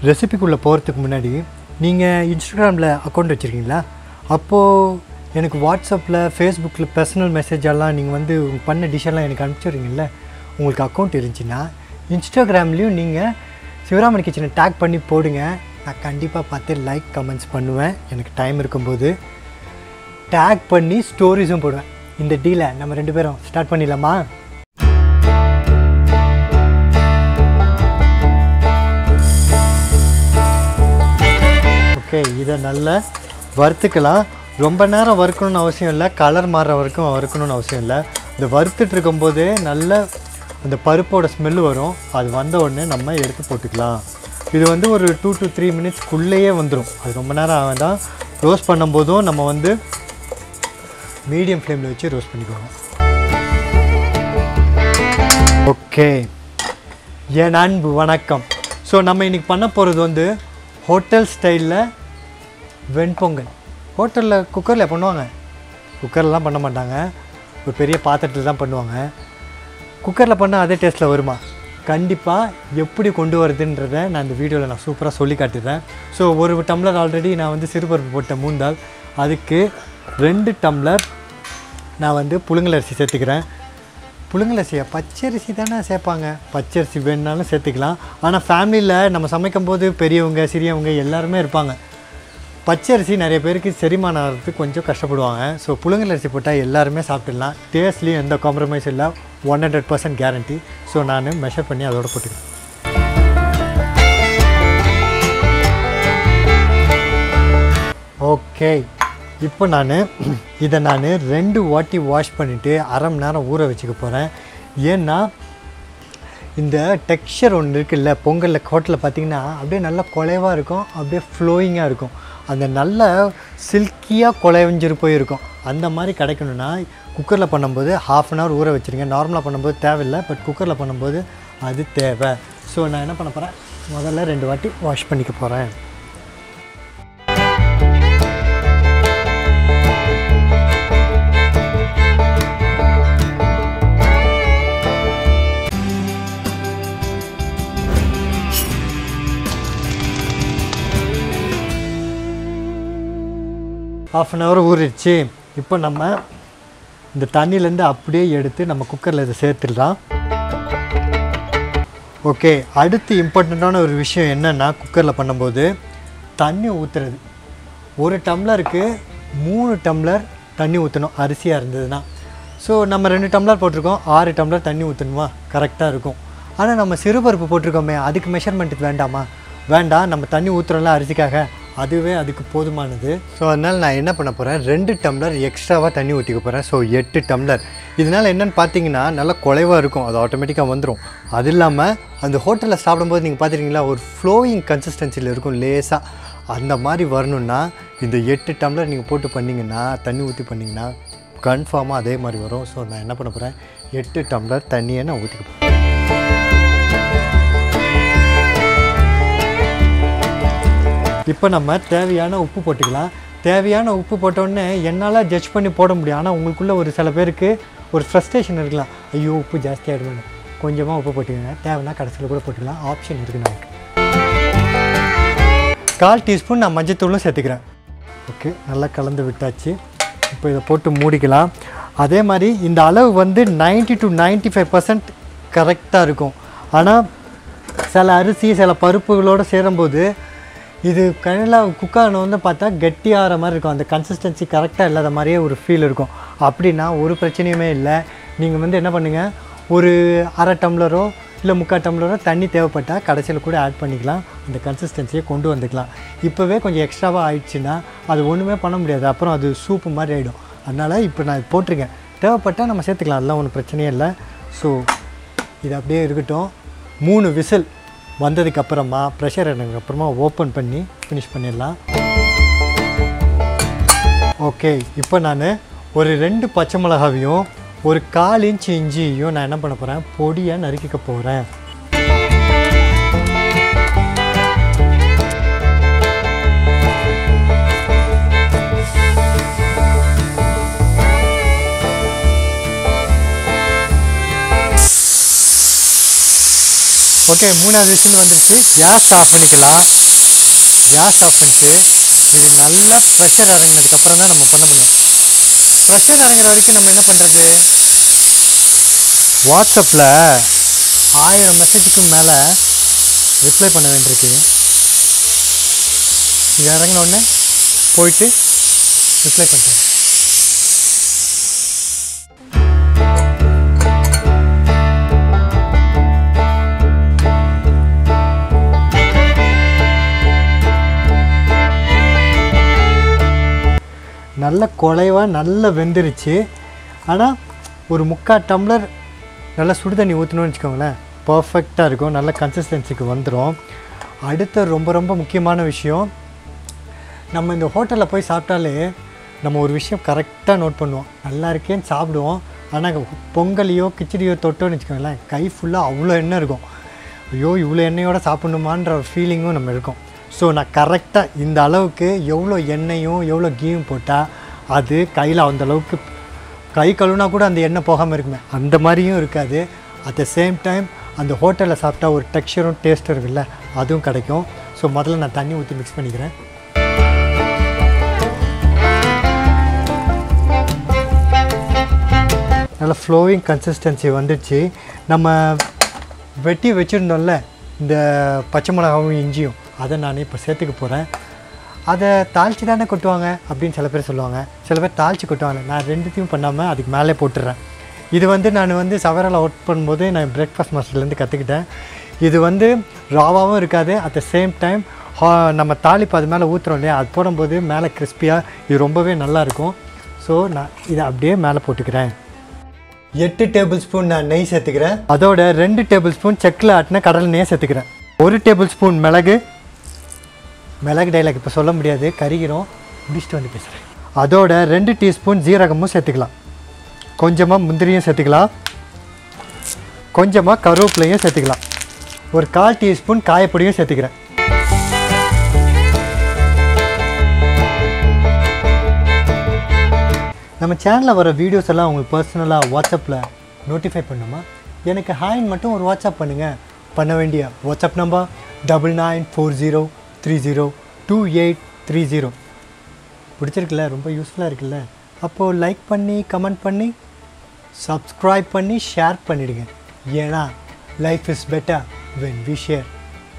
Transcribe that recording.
ரெசிபிக்குள்ளே போகிறதுக்கு முன்னாடி நீங்கள் இன்ஸ்டாகிராமில் அக்கௌண்ட் வச்சுருக்கீங்களா அப்போது எனக்கு வாட்ஸ்அப்பில் ஃபேஸ்புக்கில் பர்சனல் மெசேஜ் எல்லாம் நீங்கள் வந்து உங்க பண்ண டிஷ்ஷெல்லாம் எனக்கு அனுப்பிச்சுடுறீங்கல்ல உங்களுக்கு அக்கௌண்ட் இருந்துச்சுன்னா இன்ஸ்டாகிராம்லேயும் நீங்கள் சிவராமன் கிச்சனை டேக் பண்ணி போடுங்க நான் கண்டிப்பாக பார்த்து லைக் கமெண்ட்ஸ் பண்ணுவேன் எனக்கு டைம் இருக்கும்போது டேக் பண்ணி ஸ்டோரிஸும் போடுவேன் இந்த டீலை நம்ம ரெண்டு பேரும் ஸ்டார்ட் பண்ணிடலாமா ஓகே இதை நல்லா வறுத்துக்கலாம் ரொம்ப நேரம் வறுக்கணும்னு அவசியம் இல்லை கலர் மாறுற வரைக்கும் வறுக்கணும்னு அவசியம் இல்லை இந்த வறுத்துட்டு இருக்கும்போதே நல்ல அந்த பருப்போட ஸ்மெல் வரும் அது வந்த உடனே நம்ம எடுத்து போட்டுக்கலாம் இது வந்து ஒரு டூ டு த்ரீ மினிட்ஸ்க்குள்ளேயே வந்துடும் அது ரொம்ப நேரம் ஆக வேண்டாம் ரோஸ்ட் பண்ணும்போதும் நம்ம வந்து மீடியம் ஃப்ளேமில் வச்சு ரோஸ்ட் பண்ணிக்கோங்க ஓகே என் அன்பு வணக்கம் ஸோ நம்ம இன்றைக்கி பண்ண போகிறது வந்து ஹோட்டல் ஸ்டைலில் வெண்பொங்கல் ஹோட்டலில் குக்கரில் பண்ணுவாங்க குக்கர்லாம் பண்ண மாட்டாங்க ஒரு பெரிய பாத்திரத்தில் தான் பண்ணுவாங்க குக்கரில் பண்ணால் அதே டேஸ்ட்டில் வருமா கண்டிப்பாக எப்படி கொண்டு வருதுன்றதை நான் இந்த வீடியோவில் நான் சூப்பராக சொல்லி காட்டுறேன் ஸோ ஒரு டம்ளர் ஆல்ரெடி நான் வந்து சிறுபருப்பு போட்ட மூந்தால் அதுக்கு ரெண்டு டம்ளர் நான் வந்து புழுங்கல் அரிசி சேர்த்துக்கிறேன் புழுங்கல் அரிசியா பச்சரிசி தானே சேர்ப்பாங்க பச்சரிசி வேணுனாலும் சேர்த்துக்கலாம் ஆனால் ஃபேமிலியில் நம்ம சமைக்கும் போது பெரியவங்க சிறியவங்க எல்லாருமே இருப்பாங்க பச்சரிசி நிறைய பேருக்கு செரிமானம் ஆகிறதுக்கு கொஞ்சம் கஷ்டப்படுவாங்க ஸோ புழுங்கல் அரிசி போட்டால் எல்லாருமே சாப்பிட்டுடலாம் டேஸ்ட்லேயும் எந்த காம்ப்ரமைஸ் இல்லை one hundred percent guarantee so நான் மெஷர் பண்ணி அதோட போட்டுக்கிறேன் ஓகே இப்போ நான் இதை நான் ரெண்டு வாட்டி வாஷ் பண்ணிவிட்டு அரை மணி நேரம் ஊற வச்சுக்க போகிறேன் ஏன்னா இந்த டெக்ஸ்சர் ஒன்று இருக்குல்ல பொங்கலில் ஹோட்டலில் பார்த்தீங்கன்னா அப்படியே நல்லா குலைவாக இருக்கும் அப்படியே ஃப்ளோயிங்காக இருக்கும் அந்த நல்ல சில்கியாக குலைவஞ்சிரு போயிருக்கும் அந்த மாதிரி கிடைக்கணும்னா குக்கரில் பண்ணும்போது ஹாஃப் அன் ஹவர் ஊற வச்சுருங்க நார்மலாக பண்ணும்போது தேவையில்லை பட் குக்கரில் பண்ணும்போது அது தேவை ஸோ நான் என்ன பண்ண போகிறேன் முதல்ல ரெண்டு வாட்டி வாஷ் பண்ணிக்க போகிறேன் ஹாஃப் அன் ஹவர் ஊறிடுச்சு இப்போ நம்ம இந்த தண்ணியிலேருந்து அப்படியே எடுத்து நம்ம குக்கரில் இதை சேர்த்துடலாம் ஓகே அடுத்து இம்பார்ட்டண்ட்டான ஒரு விஷயம் என்னென்னா குக்கரில் பண்ணும்போது தண்ணி ஊற்றுறது ஒரு டம்ளருக்கு மூணு டம்ளர் தண்ணி ஊற்றணும் அரிசியாக இருந்ததுன்னா ஸோ நம்ம ரெண்டு டம்ளர் போட்டிருக்கோம் ஆறு டம்ளர் தண்ணி ஊற்றணுமா கரெக்டாக இருக்கும் ஆனால் நம்ம சிறுபருப்பு போட்டிருக்கோமே அதுக்கு மெஷர்மெண்ட் வேண்டாமா வேண்டாம் நம்ம தண்ணி ஊற்றுறோம்ல அரிசிக்காக அதுவே அதுக்கு போதுமானது ஸோ அதனால் நான் என்ன பண்ண போகிறேன் ரெண்டு டம்ளர் எக்ஸ்ட்ராவாக தண்ணி ஊற்றிக்க போகிறேன் ஸோ எட்டு டம்ளர் இதனால் என்னென்னு பார்த்தீங்கன்னா நல்லா குலைவாக இருக்கும் அது ஆட்டோமேட்டிக்காக வந்துடும் அது இல்லாமல் அந்த ஹோட்டலில் சாப்பிடும்போது நீங்கள் பார்த்துருக்கீங்களா ஒரு ஃப்ளோயிங் கன்சிஸ்டன்சியில் இருக்கும் லேசாக அந்த மாதிரி வரணுன்னா இந்த எட்டு டம்ளர் நீங்கள் போட்டு பண்ணிங்கன்னா தண்ணி ஊற்றி பண்ணிங்கன்னா கன்ஃபார்மாக அதே மாதிரி வரும் ஸோ நான் என்ன பண்ண போகிறேன் எட்டு டம்ளர் தண்ணியை நான் ஊற்றிக்க போகிறேன் இப்போ நம்ம தேவையான உப்பு போட்டுக்கலாம் தேவையான உப்பு போட்டோடனே என்னால் ஜட்ஜ் பண்ணி போட முடியும் ஆனால் உங்களுக்குள்ள ஒரு சில பேருக்கு ஒரு ஃப்ரஸ்ட்ரேஷன் இருக்கலாம் ஐயோ உப்பு ஜாஸ்தியாகிடுவேன் கொஞ்சமாக உப்பு போட்டுக்கோங்க தேவைன்னா கடைசியில் கூட போட்டுக்கலாம் ஆப்ஷன் இருக்குது நமக்கு கால் டீஸ்பூன் நான் மஞ்சத்தூளும் சேர்த்துக்கிறேன் ஓகே நல்லா கலந்து விட்டாச்சு இப்போ இதை போட்டு மூடிக்கலாம் அதே மாதிரி இந்த அளவு வந்து 90 டு 95% ஃபைவ் பர்சன்ட் கரெக்டாக இருக்கும் ஆனால் சில அரிசி சில பருப்புகளோடு சேரும்போது இது கண்ணில் குக்கான வந்து பார்த்தா கெட்டியாகிற மாதிரி இருக்கும் அந்த கன்சிஸ்டன்சி கரெக்டாக இல்லாத மாதிரியே ஒரு ஃபீல் இருக்கும் அப்படின்னா ஒரு பிரச்சனையுமே இல்லை நீங்கள் வந்து என்ன பண்ணுங்கள் ஒரு அரை டம்ளரோ இல்லை முக்கால் டம்ளரோ தண்ணி தேவைப்பட்டால் கடைசியில் கூட ஆட் பண்ணிக்கலாம் அந்த கன்சிஸ்டன்சியை கொண்டு வந்துக்கலாம் இப்போவே கொஞ்சம் எக்ஸ்ட்ராவாக ஆயிடுச்சுன்னா அது ஒன்றுமே பண்ண முடியாது அப்புறம் அது சூப்பு மாதிரி ஆகிடும் அதனால் இப்போ நான் போட்டிருக்கேன் தேவைப்பட்டால் நம்ம சேர்த்துக்கலாம் அதெல்லாம் ஒன்றும் பிரச்சனையே இல்லை ஸோ இது அப்படியே இருக்கட்டும் மூணு விசில் வந்ததுக்கு அப்புறமா ப்ரெஷர் அப்புறமா ஓப்பன் பண்ணி ஃபினிஷ் பண்ணிடலாம் ஓகே இப்போ நான் ஒரு ரெண்டு பச்சை மிளகாவையும் ஒரு கால் இன்ச் இஞ்சியையும் நான் என்ன பண்ண போகிறேன் பொடியாக நறுக்கிக்க போகிறேன் ஓகே மூணாவது விசில் வந்துருச்சு கேஸ் ஆஃப் பண்ணிக்கலாம் கேஸ் ஆஃப் பண்ணிட்டு இது நல்லா ப்ரெஷர் இறங்கினதுக்கப்புறம் தான் நம்ம பண்ண முடியும் ப்ரெஷர் இறங்குற வரைக்கும் நம்ம என்ன பண்ணுறது வாட்ஸ்அப்பில் ஆயிரம் மெசேஜுக்கு மேலே ரிப்ளை பண்ண வேண்டியிருக்கு இது இறங்கின உடனே போயிட்டு ரிப்ளை பண்ணுறேன் நல்ல குலைவாக நல்லா வெந்துருச்சு ஆனால் ஒரு முக்கால் டம்ளர் நல்லா சுடு தண்ணி ஊற்றணும்னு வச்சுக்கோங்களேன் பர்ஃபெக்டாக இருக்கும் நல்ல கன்சிஸ்டன்சிக்கு வந்துடும் அடுத்த ரொம்ப ரொம்ப முக்கியமான விஷயம் நம்ம இந்த ஹோட்டலில் போய் சாப்பிட்டாலே நம்ம ஒரு விஷயம் கரெக்டாக நோட் பண்ணுவோம் நல்லா இருக்கேன்னு சாப்பிடுவோம் ஆனால் பொங்கலையோ கிச்சடியோ தொட்டோன்னு வச்சுக்கோங்களேன் கை ஃபுல்லாக அவ்வளோ எண்ணெய் இருக்கும் ஐயோ இவ்வளோ எண்ணெயோட சாப்பிடணுமான்ற ஒரு ஃபீலிங்கும் நம்ம இருக்கும் ஸோ நான் கரெக்டாக இந்த அளவுக்கு எவ்வளோ எண்ணெயும் எவ்வளோ கீயும் போட்டால் அது கையில் அந்த அளவுக்கு கை கழுவுனா கூட அந்த எண்ணெய் போகாமல் இருக்குமே அந்த மாதிரியும் இருக்காது அட் த சேம் டைம் அந்த ஹோட்டலில் சாப்பிட்டா ஒரு டெக்ஸ்சரும் டேஸ்ட்டும் இருக்குல்ல அதுவும் கிடைக்கும் ஸோ முதல்ல நான் தண்ணி ஊற்றி மிக்ஸ் பண்ணிக்கிறேன் நல்லா ஃப்ளோவிங் கன்சிஸ்டன்சி வந்துடுச்சு நம்ம வெட்டி வச்சுருந்தோம்ல இந்த பச்சை மிளகாவும் இஞ்சியும் அதை நான் இப்போ சேர்த்துக்க போகிறேன் அதை தாளித்து தானே கொட்டுவாங்க அப்படின்னு சில பேர் சொல்லுவாங்க சில பேர் தாளித்து கொட்டுவாங்க நான் ரெண்டுத்தையும் பண்ணாமல் அதுக்கு மேலே போட்டுடுறேன் இது வந்து நான் வந்து சவரில் ஒர்க் பண்ணும்போது நான் பிரேக்ஃபாஸ்ட் மாஸ்டர்லேருந்து கற்றுக்கிட்டேன் இது வந்து ராவாகவும் இருக்காது அட் த சேம் டைம் நம்ம தாளிப்பு அது மேலே ஊற்றுறோம் இல்லையா அது போடும்போது மேலே கிறிஸ்பியாக இது ரொம்பவே நல்லாயிருக்கும் ஸோ நான் இதை அப்படியே மேலே போட்டுக்கிறேன் எட்டு டேபிள் ஸ்பூன் நான் நெய் சேர்த்துக்கிறேன் அதோட ரெண்டு டேபிள் ஸ்பூன் செக்கில் ஆட்டின கடலை நெய் சேர்த்துக்கிறேன் ஒரு டேபிள் ஸ்பூன் மிளகு மிளகு டைலாக் இப்போ சொல்ல முடியாது கரிகிறோம் முடிச்சுட்டு வந்து பேசுகிறேன் அதோட ரெண்டு டீஸ்பூன் ஜீரகமும் சேர்த்துக்கலாம் கொஞ்சமாக முந்திரியும் சேர்த்துக்கலாம் கொஞ்சமாக கருவேப்பிலையும் சேர்த்துக்கலாம் ஒரு கால் டீஸ்பூன் காயப்பொடியும் சேர்த்துக்கிறேன் நம்ம சேனலில் வர வீடியோஸ் எல்லாம் உங்களுக்கு பர்சனலாக வாட்ஸ்அப்பில் நோட்டிஃபை பண்ணுமா எனக்கு ஹாய்ன்னு மட்டும் ஒரு வாட்ஸ்அப் பண்ணுங்கள் பண்ண வேண்டிய WhatsApp number double nine four zero three zero two eight three zero பிடிச்சிருக்குல்ல ரொம்ப யூஸ்ஃபுல்லாக இருக்குல்ல அப்போது லைக் பண்ணி கமெண்ட் பண்ணி சப்ஸ்கிரைப் பண்ணி ஷேர் பண்ணிவிடுங்க ஏன்னா life is better when we share